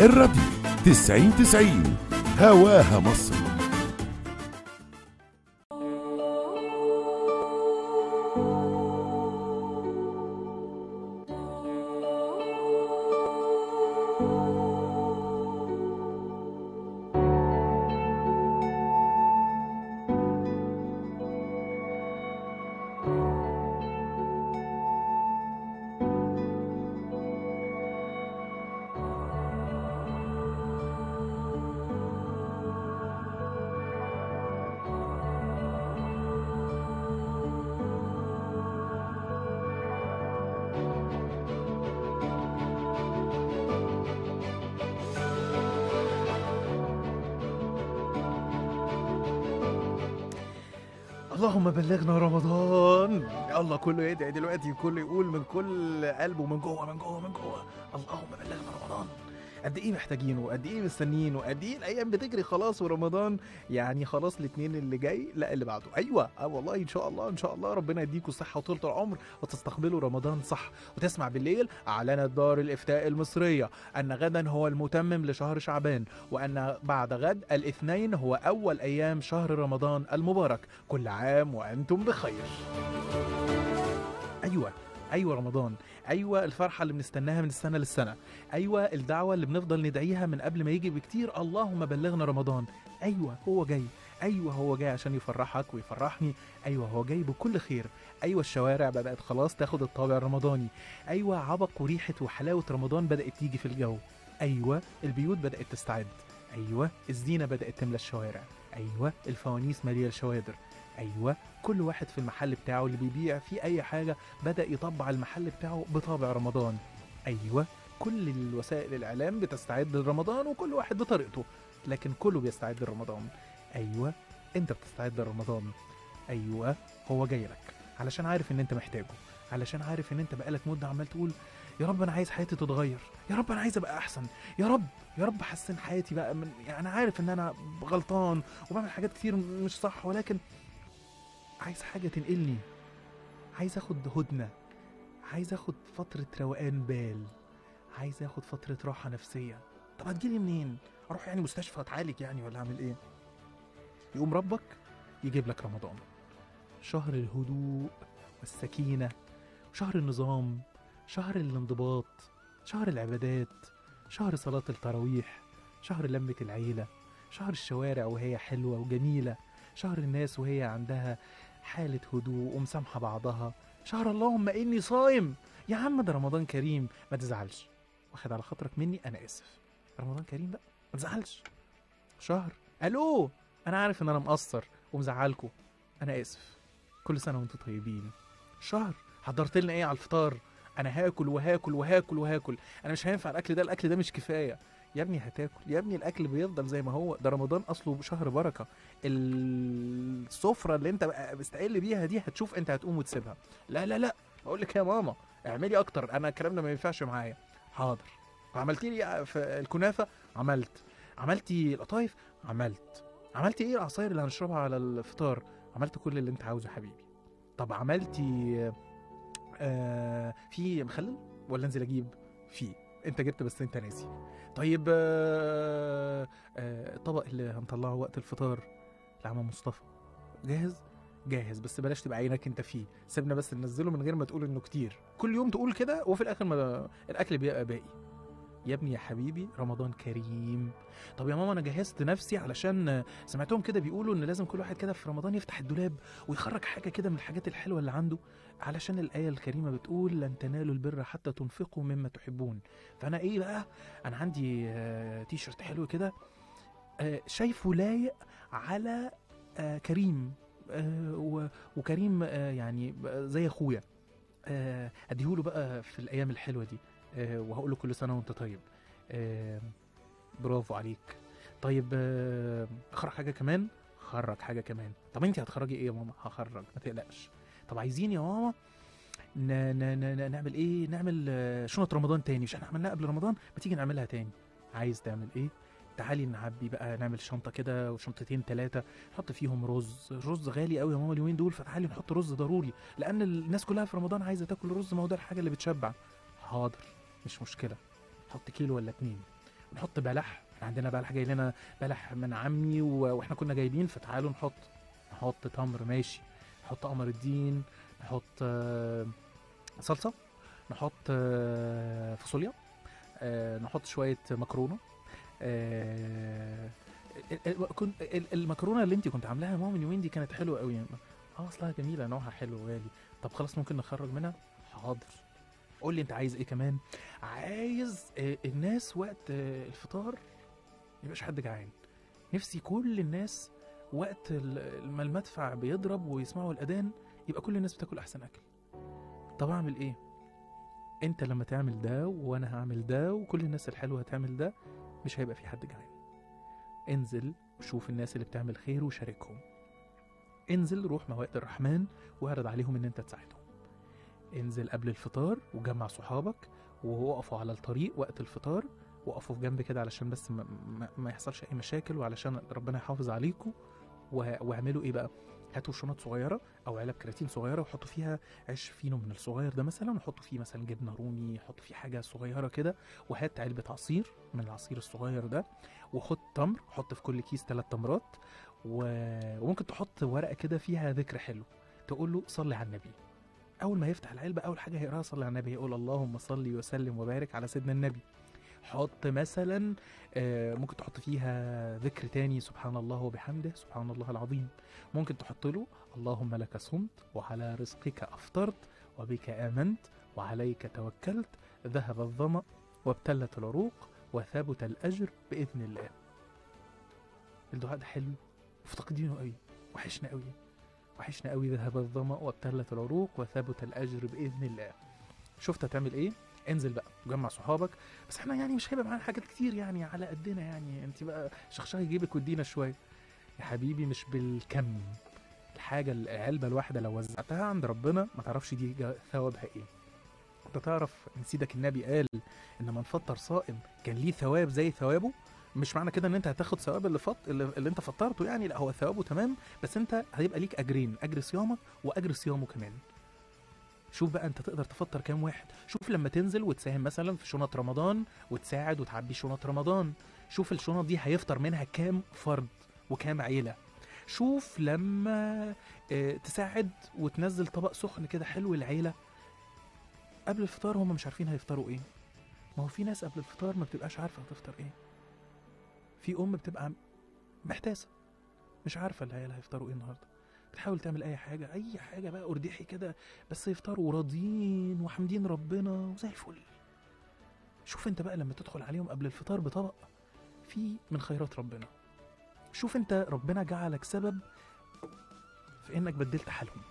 الراديو 90 90 هواها مصر اللهم بلغنا رمضان الله كله يدعي دلوقتي كله يقول من كل قلبه من جوه من جوه من جوه اللهم بلغنا رمضان قد ايه محتاجينه قد ايه مستنيينه قد ايه الايام بتجري خلاص ورمضان يعني خلاص الاثنين اللي جاي لا اللي بعده ايوه اه والله ان شاء الله ان شاء الله ربنا يديكم الصحه وطولة العمر وتستقبلوا رمضان صح وتسمع بالليل اعلنت دار الافتاء المصريه ان غدا هو المتمم لشهر شعبان وان بعد غد الاثنين هو اول ايام شهر رمضان المبارك كل عام وانتم بخير ايوه ايوه رمضان ايوه الفرحه اللي بنستناها من السنه للسنه ايوه الدعوه اللي بنفضل ندعيها من قبل ما يجي بكتير اللهم بلغنا رمضان ايوه هو جاي ايوه هو جاي عشان يفرحك ويفرحني ايوه هو جاي بكل خير ايوه الشوارع بدات خلاص تاخد الطابع الرمضاني ايوه عبق وريحه وحلاوه رمضان بدات تيجي في الجو ايوه البيوت بدات تستعد ايوه الزينه بدات تملى الشوارع ايوه الفوانيس ماليه الشوادر ايوه كل واحد في المحل بتاعه اللي بيبيع فيه اي حاجه بدا يطبع المحل بتاعه بطابع رمضان ايوه كل الوسائل الاعلام بتستعد لرمضان وكل واحد بطريقته لكن كله بيستعد لرمضان ايوه انت بتستعد لرمضان ايوه هو جاي لك علشان عارف ان انت محتاجه علشان عارف ان انت بقالك مده عمال تقول يا رب انا عايز حياتي تتغير يا رب انا عايز ابقى احسن يا رب يا رب حسن حياتي بقى من يعني انا عارف ان انا غلطان وبعمل حاجات كتير مش صح ولكن عايز حاجه تنقلني عايز اخد هدنه عايز اخد فتره روقان بال عايز اخد فتره راحه نفسيه طب هتجيلي منين اروح يعني مستشفى اتعالج يعني ولا اعمل ايه يقوم ربك يجيب لك رمضان شهر الهدوء والسكينه شهر النظام شهر الانضباط شهر العبادات شهر صلاة التراويح شهر لمة العيلة شهر الشوارع وهي حلوة وجميلة شهر الناس وهي عندها حالة هدوء ومسامحة بعضها شهر اللهم إني صايم يا عم ده رمضان كريم ما تزعلش واخد على خاطرك مني أنا آسف رمضان كريم بقى ما تزعلش شهر ألو أنا عارف إن أنا مقصر ومزعلكوا أنا آسف كل سنة وأنتم طيبين شهر حضرت لنا إيه على الفطار انا هاكل وهاكل وهاكل وهاكل انا مش هينفع الاكل ده الاكل ده مش كفايه يا ابني هتاكل يا ابني الاكل بيفضل زي ما هو ده رمضان اصله شهر بركه السفره اللي انت بقى مستقل بيها دي هتشوف انت هتقوم وتسيبها لا لا لا بقول لك يا ماما اعملي اكتر انا الكلام ده ما ينفعش معايا حاضر عملتي لي في الكنافه عملت عملتي القطايف عملت عملتي ايه العصاير اللي هنشربها على الفطار عملت كل اللي انت عاوزه يا حبيبي طب عملتي آه في مخلل ولا انزل اجيب في انت جبت بس انت ناسي طيب آه آه الطبق اللي هنطلعه وقت الفطار لعم مصطفى جاهز جاهز بس بلاش تبقى عينك انت فيه سيبنا بس ننزله من غير ما تقول انه كتير كل يوم تقول كده وفي الاخر ما الاكل بيبقى باقي يا ابني يا حبيبي رمضان كريم طب يا ماما انا جهزت نفسي علشان سمعتهم كده بيقولوا ان لازم كل واحد كده في رمضان يفتح الدولاب ويخرج حاجه كده من الحاجات الحلوه اللي عنده علشان الايه الكريمه بتقول لن تنالوا البر حتى تنفقوا مما تحبون فانا ايه بقى انا عندي آه تي شيرت حلو كده آه شايفه لايق على آه كريم آه وكريم آه يعني زي اخويا آه اديهوله بقى في الايام الحلوه دي آه وهقول له كل سنه وانت طيب آه برافو عليك طيب آه اخرج حاجه كمان خرج حاجه كمان طب انت هتخرجي ايه يا ماما هخرج ما تقلقش طب عايزين يا ماما ن... ن... ن... نعمل ايه نعمل شنط رمضان تاني مش احنا عملناها قبل رمضان ما تيجي نعملها تاني عايز تعمل ايه تعالي نعبي بقى نعمل شنطه كده وشنطتين ثلاثه نحط فيهم رز الرز غالي قوي يا ماما اليومين دول فتعالي نحط رز ضروري لان الناس كلها في رمضان عايزه تاكل رز ما هو ده الحاجه اللي بتشبع حاضر مش مشكله حط كيلو ولا اتنين نحط بلح إحنا عندنا بلح جاي لنا بلح من عمي و... واحنا كنا جايبين فتعالوا نحط نحط تمر ماشي نحط قمر الدين نحط آه، صلصه نحط آه، فاصوليا آه، نحط شويه مكرونه آه، ال- ال- كنت- ال- المكرونه اللي انت كنت عاملاها يا ماما من يومين دي كانت حلوه قوي يعني اه اصلها جميله نوعها حلو وغالي طب خلاص ممكن نخرج منها حاضر قول لي انت عايز ايه كمان عايز آه، الناس وقت آه، الفطار ميبقاش حد جعان نفسي كل الناس وقت ال- ما المدفع بيضرب ويسمعوا الاذان يبقى كل الناس بتاكل احسن اكل طب اعمل ايه انت لما تعمل ده وانا هعمل ده وكل الناس الحلوه هتعمل ده مش هيبقى في حد جعان انزل وشوف الناس اللي بتعمل خير وشاركهم انزل روح موائد الرحمن واعرض عليهم ان انت تساعدهم انزل قبل الفطار وجمع صحابك ووقفوا على الطريق وقت الفطار وقفوا في جنب كده علشان بس ما, ما, ما يحصلش اي مشاكل وعلشان ربنا يحافظ عليكم وه- واعملوا ايه بقى هاتوا شنط صغيره او علب كراتين صغيره وحطوا فيها عيش فينو من الصغير ده مثلا وحطوا فيه مثلا جبنه رومي حطوا فيه حاجه صغيره كده وهات علبه عصير من العصير الصغير ده وخد تمر حط في كل كيس ثلاث تمرات و... وممكن تحط ورقه كده فيها ذكر حلو تقول له صلي على النبي اول ما يفتح العلبه اول حاجه هيقراها صلي على النبي يقول اللهم صل وسلم وبارك على سيدنا النبي حط مثلا آه، ممكن تحط فيها ذكر تاني سبحان الله وبحمده سبحان الله العظيم ممكن تحط له اللهم لك صمت وعلى رزقك افطرت وبك امنت وعليك توكلت ذهب الظما وابتلت العروق وثبت الاجر باذن الله الدعاء ده حلو مفتقدينه قوي وحشنا قوي وحشنا قوي ذهب الظما وابتلت العروق وثبت الاجر باذن الله شفت هتعمل ايه انزل بقى جمع صحابك بس احنا يعني مش هيبقى معانا حاجات كتير يعني على قدنا يعني انت بقى شخشخي جيبك وادينا شويه يا حبيبي مش بالكم الحاجه العلبه الواحده لو وزعتها عند ربنا ما تعرفش دي جا- ثوابها ايه انت تعرف ان سيدك النبي قال ان من فطر صائم كان ليه ثواب زي ثوابه مش معنى كده ان انت هتاخد ثواب اللي فط اللي, اللي انت فطرته يعني لا هو ثوابه تمام بس انت هيبقى ليك اجرين اجر صيامك واجر صيامه كمان شوف بقى انت تقدر تفطر كام واحد شوف لما تنزل وتساهم مثلا في شنط رمضان وتساعد وتعبي شنط رمضان شوف الشنط دي هيفطر منها كام فرد وكام عيلة شوف لما اه تساعد وتنزل طبق سخن كده حلو العيلة قبل الفطار هم مش عارفين هيفطروا ايه ما هو في ناس قبل الفطار ما بتبقاش عارفة هتفطر ايه في ام بتبقى محتاسة مش عارفة العيال هيفطروا ايه النهارده بتحاول تعمل اي حاجة اي حاجة بقى اردحي كده بس يفطروا راضيين وحامدين ربنا وزي الفل شوف انت بقى لما تدخل عليهم قبل الفطار بطبق فيه من خيرات ربنا شوف انت ربنا جعلك سبب في انك بدلت حالهم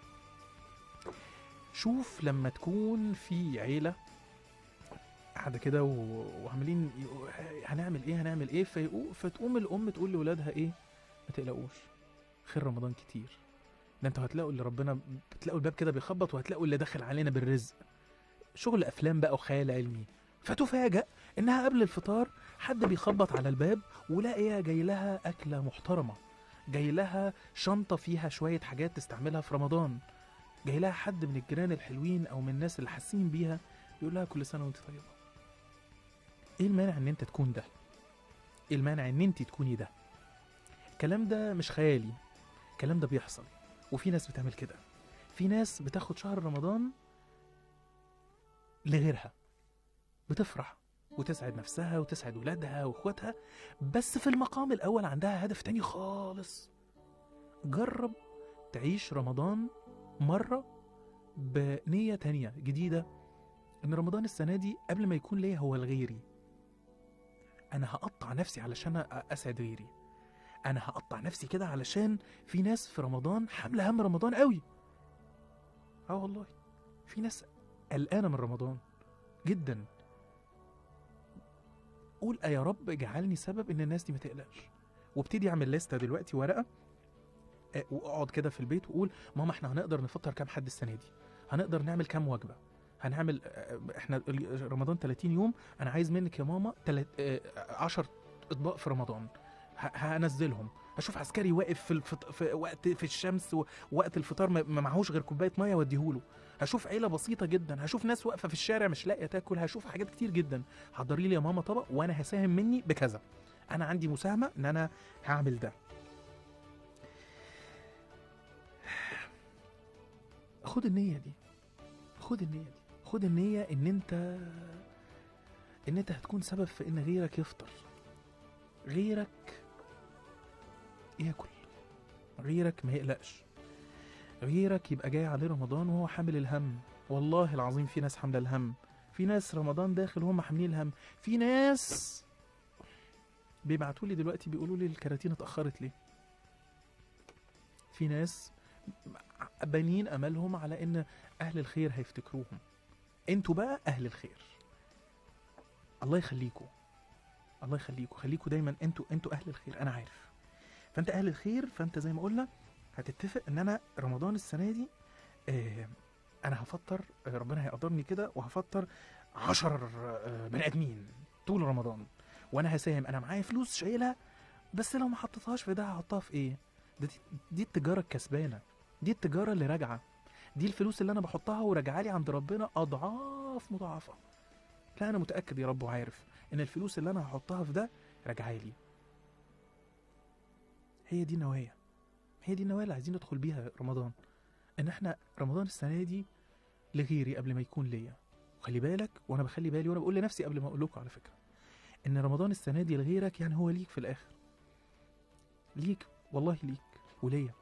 شوف لما تكون في عيلة قاعدة كده و- وعاملين يقو- هنعمل ايه هنعمل ايه فيقو فتقوم الام تقول لاولادها ايه ما تقلقوش خير رمضان كتير ده انتوا هتلاقوا اللي ربنا بتلاقوا الباب كده بيخبط وهتلاقوا اللي داخل علينا بالرزق شغل افلام بقى وخيال علمي فتفاجأ انها قبل الفطار حد بيخبط على الباب ولاقيها جاي لها اكله محترمه جاي لها شنطه فيها شويه حاجات تستعملها في رمضان جاي لها حد من الجيران الحلوين او من الناس اللي حاسين بيها يقول لها كل سنه وانت طيبه ايه المانع ان انت تكون ده ايه المانع ان انت تكوني ده الكلام ده مش خيالي الكلام ده بيحصل وفي ناس بتعمل كده في ناس بتاخد شهر رمضان لغيرها بتفرح وتسعد نفسها وتسعد ولادها واخواتها بس في المقام الاول عندها هدف تاني خالص جرب تعيش رمضان مرة بنية تانية جديدة ان رمضان السنة دي قبل ما يكون ليا هو لغيري انا هقطع نفسي علشان أ- اسعد غيري انا هقطع نفسي كده علشان في ناس في رمضان حامله هم رمضان قوي اه والله في ناس قلقانه من رمضان جدا قول آه يا رب اجعلني سبب ان الناس دي ما تقلقش وابتدي اعمل لستة دلوقتي ورقه آه، واقعد كده في البيت وقول ماما احنا هنقدر نفطر كام حد السنه دي هنقدر نعمل كام وجبه هنعمل آه، احنا ال- رمضان 30 يوم انا عايز منك يا ماما 10 اطباق في رمضان ه- هنزلهم هشوف عسكري واقف في, الفط... في وقت في الشمس ووقت الفطار ما ما معهوش غير كوبايه ميه واديهوله هشوف عيله بسيطه جدا هشوف ناس واقفه في الشارع مش لاقيه تاكل هشوف حاجات كتير جدا حضري لي يا ماما طبق وانا هساهم مني بكذا انا عندي مساهمه ان انا هعمل ده خد النيه دي خد النيه دي خد النيه ان انت ان انت هتكون سبب في ان غيرك يفطر غيرك ياكل غيرك ما يقلقش غيرك يبقى جاي عليه رمضان وهو حامل الهم والله العظيم في ناس حامله الهم في ناس رمضان داخل وهم حاملين الهم في ناس بيبعتوا لي دلوقتي بيقولوا لي الكراتين اتاخرت ليه في ناس بانين املهم على ان اهل الخير هيفتكروهم انتوا بقى اهل الخير الله يخليكم الله يخليكم خليكم دايما انتوا انتوا اهل الخير انا عارف فانت اهل الخير فانت زي ما قلنا هتتفق ان انا رمضان السنه دي آه انا هفطر آه، ربنا هيقدرني كده وهفطر عشر آه بني ادمين طول رمضان وانا هساهم انا معايا فلوس شايلها بس لو ما حطيتهاش في ده هحطها في ايه ده دي, دي التجاره الكسبانه دي التجاره اللي راجعه دي الفلوس اللي انا بحطها وراجعه لي عند ربنا اضعاف مضاعفه لا انا متاكد يا رب وعارف ان الفلوس اللي انا هحطها في ده راجعه لي هي دي النوايا هي دي النوايا اللي عايزين ندخل بيها رمضان ان احنا رمضان السنه دي لغيري قبل ما يكون ليا وخلي بالك وانا بخلي بالي وانا بقول لنفسي قبل ما اقول لكم على فكره ان رمضان السنه دي لغيرك يعني هو ليك في الاخر ليك والله ليك وليا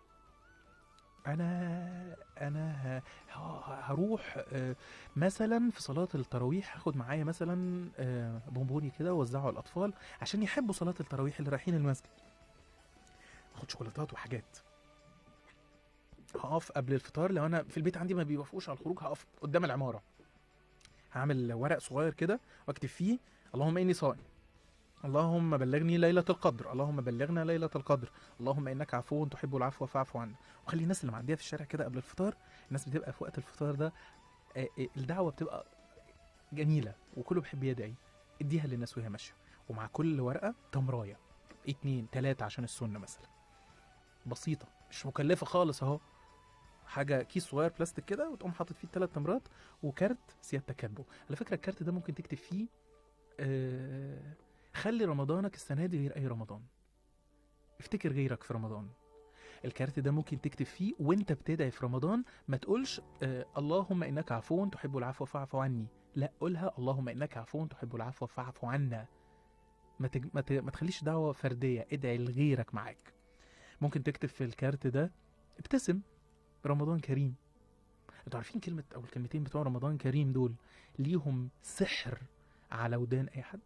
انا انا ه- ه- هروح آه، مثلا في صلاه التراويح هاخد معايا مثلا آه، بونبوني كده واوزعه على الاطفال عشان يحبوا صلاه التراويح اللي رايحين المسجد اخد شوكولاتات وحاجات هقف قبل الفطار لو انا في البيت عندي ما بيوافقوش على الخروج هقف قدام العماره هعمل ورق صغير كده واكتب فيه اللهم اني صائم اللهم بلغني ليلة القدر اللهم بلغنا ليلة القدر اللهم انك عفو تحب العفو فاعف عنا وخلي الناس اللي معديه في الشارع كده قبل الفطار الناس بتبقى في وقت الفطار ده آه، آه، الدعوة بتبقى جميلة وكله بيحب يدعي اديها للناس وهي ماشية ومع كل ورقة تمراية اتنين تلاتة عشان السنة مثلا بسيطة مش مكلفة خالص اهو حاجة كيس صغير بلاستيك كده وتقوم حاطط فيه التلات تمرات وكارت سيادتك كاتبه على فكرة الكارت ده ممكن تكتب فيه آه خلي رمضانك السنة دي غير أي رمضان افتكر غيرك في رمضان الكارت ده ممكن تكتب فيه وانت بتدعي في رمضان ما تقولش آه اللهم انك عفو تحب العفو فاعف عني لا قولها اللهم انك عفو تحب العفو فاعف عنا ما, تج... ما, ت... ما تخليش دعوة فردية ادعي لغيرك معاك ممكن تكتب في الكارت ده ابتسم رمضان كريم انتوا عارفين كلمة او الكلمتين بتوع رمضان كريم دول ليهم سحر على ودان اي حد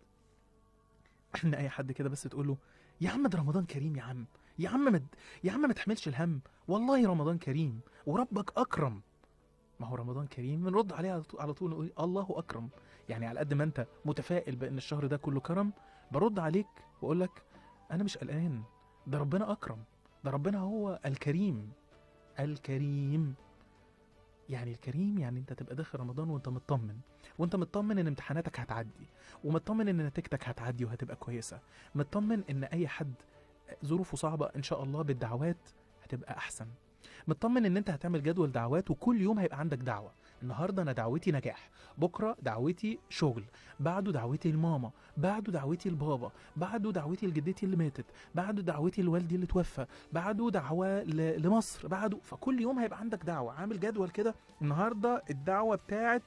ان اي حد كده بس تقول له يا عم ده رمضان كريم يا عم يا عم مد... يا عم ما تحملش الهم والله رمضان كريم وربك اكرم ما هو رمضان كريم بنرد عليه على طول- على طول نقول الله اكرم يعني على قد ما انت متفائل بان الشهر ده كله كرم برد عليك واقول لك انا مش قلقان ده ربنا اكرم ده ربنا هو الكريم الكريم يعني الكريم يعني انت تبقى داخل رمضان وانت مطمن وانت مطمن ان امتحاناتك هتعدي ومطمن ان نتيجتك هتعدي وهتبقى كويسه مطمن ان اي حد ظروفه صعبه ان شاء الله بالدعوات هتبقى احسن مطمن ان انت هتعمل جدول دعوات وكل يوم هيبقى عندك دعوه النهارده انا دعوتي نجاح بكره دعوتي شغل بعده دعوتي لماما بعده دعوتي لبابا بعده دعوتي لجدتي اللي ماتت بعده دعوتي لوالدي اللي توفى بعده دعوه ل- لمصر بعده فكل يوم هيبقى عندك دعوه عامل جدول كده النهارده الدعوه بتاعت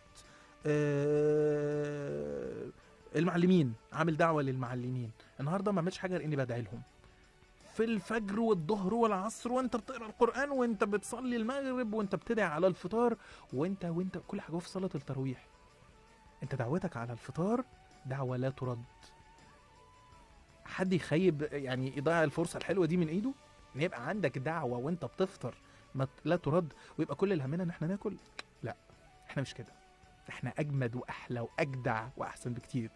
آه، المعلمين عامل دعوه للمعلمين النهارده ما عملتش حاجه غير اني بدعي لهم في الفجر والظهر والعصر وانت بتقرا القران وانت بتصلي المغرب وانت بتدعي على الفطار وانت وانت كل حاجه في صلاه التراويح انت دعوتك على الفطار دعوه لا ترد حد يخيب يعني يضيع الفرصه الحلوه دي من ايده ان يبقى عندك دعوه وانت بتفطر ما ت- لا ترد ويبقى كل اللي همنا ان احنا ناكل لا احنا مش كده احنا اجمد واحلى واجدع واحسن بكتير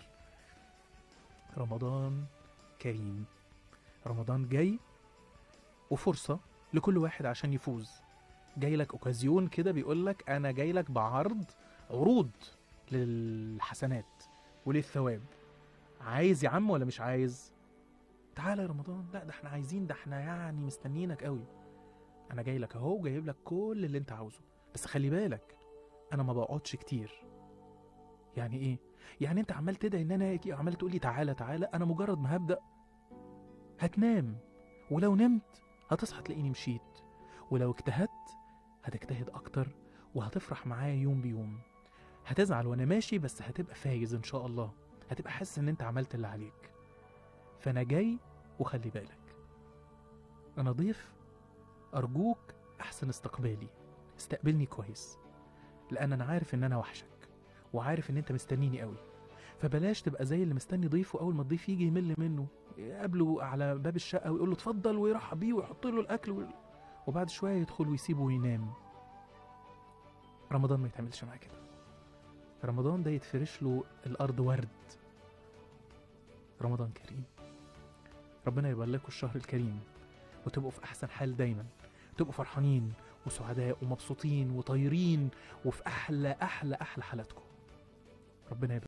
رمضان كريم رمضان جاي وفرصة لكل واحد عشان يفوز جاي لك اوكازيون كده بيقول لك انا جاي لك بعرض عروض للحسنات وللثواب عايز يا عم ولا مش عايز تعالى يا رمضان لا ده احنا عايزين ده احنا يعني مستنيينك قوي انا جاي لك اهو جايب لك كل اللي انت عاوزه بس خلي بالك انا ما بقعدش كتير يعني ايه يعني انت عمال تدعي ان انا اجي عمال تقول لي تعالى تعالى انا مجرد ما هبدا هتنام ولو نمت هتصحى تلاقيني مشيت ولو اجتهدت هتجتهد اكتر وهتفرح معايا يوم بيوم هتزعل وانا ماشي بس هتبقى فايز ان شاء الله هتبقى حاسس ان انت عملت اللي عليك فانا جاي وخلي بالك انا ضيف ارجوك احسن استقبالي استقبلني كويس لان انا عارف ان انا وحشك وعارف ان انت مستنيني قوي فبلاش تبقى زي اللي مستني ضيفه اول ما الضيف يجي يمل منه يقابله على باب الشقه ويقول له اتفضل ويرحب بيه ويحط له الاكل وي- وبعد شويه يدخل ويسيبه وينام رمضان ما يتعملش معاه كده رمضان ده يتفرش له الارض ورد رمضان كريم ربنا يبلغكم الشهر الكريم وتبقوا في احسن حال دايما تبقوا فرحانين وسعداء ومبسوطين وطايرين وفي احلى احلى احلى حالاتكم ربنا يبارك